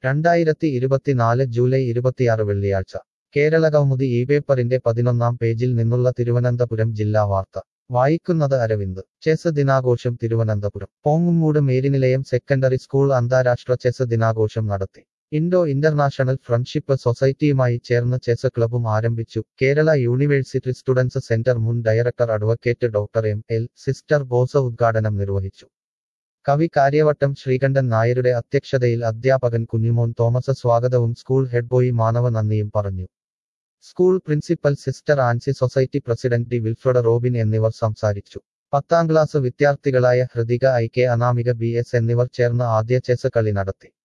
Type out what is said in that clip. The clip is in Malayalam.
രണ്ടായിരത്തി ഇരുപത്തിനാല് ജൂലൈ ഇരുപത്തിയാറ് വെള്ളിയാഴ്ച കേരള കൗമുദി ഈ പേപ്പറിന്റെ പതിനൊന്നാം പേജിൽ നിന്നുള്ള തിരുവനന്തപുരം ജില്ലാ വാർത്ത വായിക്കുന്നത് അരവിന്ദ് ചെസ് ദിനാഘോഷം തിരുവനന്തപുരം പോങ്ങുമൂട് മേരിനിലയം സെക്കൻഡറി സ്കൂൾ അന്താരാഷ്ട്ര ചെസ് ദിനാഘോഷം നടത്തി ഇൻഡോ ഇന്റർനാഷണൽ ഫ്രണ്ട്ഷിപ്പ് സൊസൈറ്റിയുമായി ചേർന്ന് ചെസ് ക്ലബും ആരംഭിച്ചു കേരള യൂണിവേഴ്സിറ്റി സ്റ്റുഡൻസ് സെന്റർ മുൻ director advocate doctor M L sister Bosa ഉദ്ഘാടനം നിർവഹിച്ചു കവി കാര്യവട്ടം ശ്രീകണ്ഠൻ നായരുടെ അധ്യക്ഷതയിൽ അധ്യാപകൻ കുഞ്ഞുമോൻ തോമസ് സ്വാഗതവും സ്കൂൾ ഹെഡ് ബോയ് മാനവ നന്ദിയും പറഞ്ഞു school principal sister Ancy society president D Wilfred Robin എന്നിവർ സംസാരിച്ചു പത്താം ക്ലാസ് വിദ്യാർത്ഥികളായ Hrithika I K Anamika B S എന്നിവർ ചേർന്ന് ആദ്യ ചെസ് കളി നടത്തി